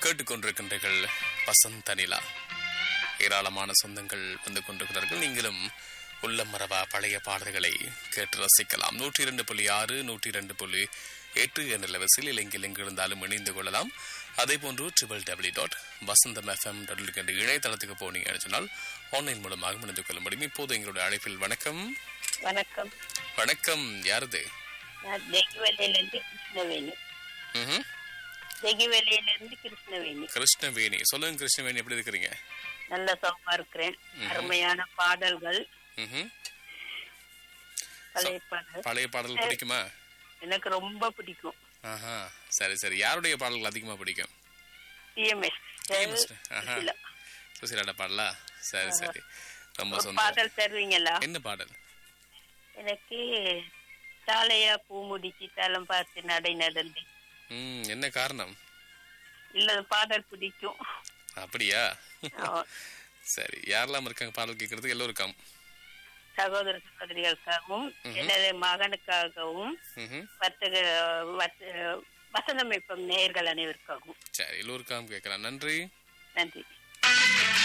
கேட்டுக்கொண்டிருக்கின்றீர்கள் வசந்த நிலா ஏராளமான சொந்தங்கள் வந்து கொண்டிருக்கிறார்கள் நீங்களும் உள்ளம் மரபா பழைய பாடல்களை கேட்டு ரசிக்கலாம் நூற்றி இரண்டு புள்ளி ஆறு நூற்றி இரண்டு புள்ளி எட்டு என்ற லெவசில் இலங்கையில் எங்கு இருந்தாலும் இணைந்து கொள்ளலாம் அதே போன்று triple W dot Vasantham FM W என்ற இணையதளத்துக்கு போனீங்கன்னு சொன்னால் ஆன்லைன் மூலமாக இணைந்து கொள்ள முடியும் இப்போது எங்களுடைய அழைப்பில் வணக்கம் வணக்கம் வணக்கம் யாரது நான் தெகிவலையிலிருந்து கிருஷ்ணவேணி ம்ஹும். தெகிவலையிலிருந்து கிருஷ்ணவேணி கிருஷ்ணவேணி சொல்லுங்க கிருஷ்ணவேணி எப்படி இருக்கிறீங்க நல்ல சௌமா இருக்கிறேன் அருமையான பாடல்கள் ம்ஹும். பழைய பாடல் பழைய பாடல் பிடிக்குமா எனக்கு ரொம்ப பிடிக்கும் ஆஹா சரி சரி யாருடைய பாடல்கள் அதிகமா பிடிக்கும் டிஎம்எஸ் TMS. ஆஹா. சுசிலாட பாடலா சரி சரி ரொம்ப ஒரு சந்தோஷம் பாடல் தருவீங்களா என்ன பாடல் எனக்கு சாலையா பூ முடிச்சு தளம் பார்த்து நடை நடந்து ம் என்ன காரணம் இல்ல பாடல் பிடிக்கும் அப்படியா ஆமா. சரி யாரெல்லாம் இருக்காங்க பாடல் கேட்கறதுக்கு எல்லோருக்கும் சகோதர சகோதரிகளுக்காகவும் எனது மகனுக்காகவும் ம்ஹும். வர்த்தக வர்த்த- வசந்தமைப்பம் நேயர்கள் அனைவருக்காகவும் சரி எல்லோருக்கும் கேட்கலாம் நன்றி நன்றி